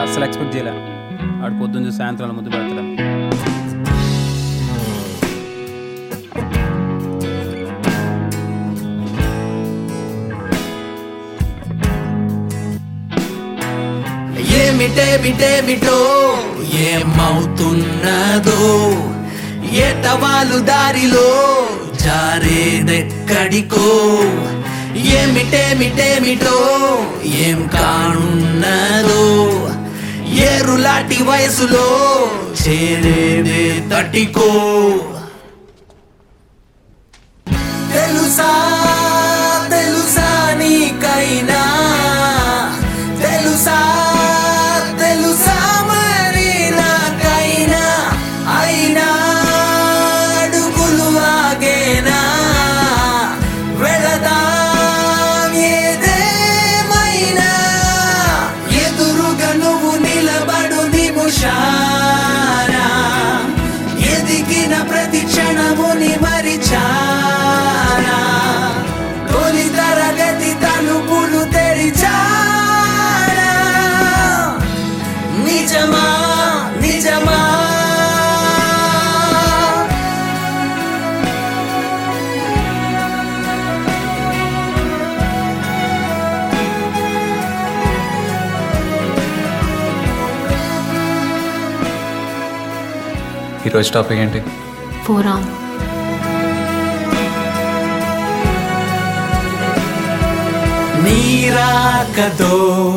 అస్సలు ఎక్స్పెక్ట్ చేయలే ఆడు పొద్దున్న చూసి సాయంత్రాలు ముద్దు పెడతాడు ఏమిటేమిటేమిటో ఏమవుతున్నదో ఎటవాలు దారిలో జారేదెక్కడికో ఏమిటేమిటేమిటో ఏం కానున్నదో ఏరులాంటి వయసులో చేరేదే తటికో తెలుసా తెలుసా నీకైనా తెలుసా తెలుసా మరి నాకైనా అయినా అడుగులు ఆగేనా వెళదాం ఏదేమైనా ఎదురుగా నువ్వు నిలబడు నిముషానా ఎదిగిన ప్రతి క్షణముని మరిచానా తొలి తరగతి తలుపులు తెరిచానా నిజమా నిజమా ఈరోజు టాపిక్ ఏంటి ఫోరామ్ నీరాకతో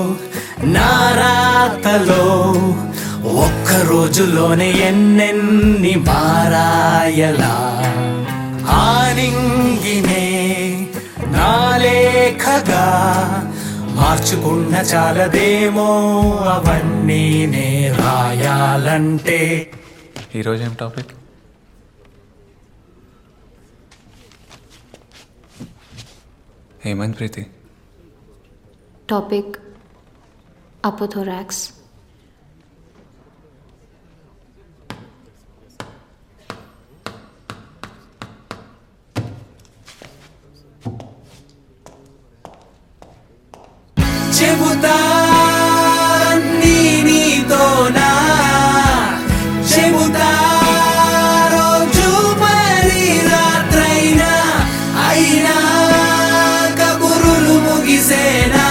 నారాతలో ఒక్క రోజులోనే ఎన్నెన్ని మారాయలా ఆనింగినే నాలేఖగా మార్చుకున్న చాలదేమో అవన్నీ నే రాయాలంటే ఈరోజు ఏం టాపిక్ ఏమైంది ప్రీతి టాపిక్ అపోథోరాక్స్ చెబుతా నీ నీతోనా చెబుతా రోజు మరి రాత్రైనా అయినా కబురులు ముగిసేనా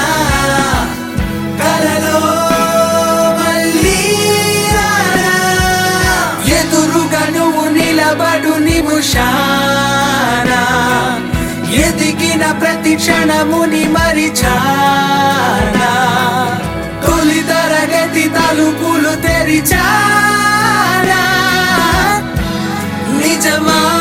కలలో మళ్ళీ రానా ఎదురుగా నువ్వు నిలబడు నిముషానా ఎదిగిన ప్రతి క్షణముని మరిచానా తొలి తరగతి తలుపులు తెరిచానా నిజమా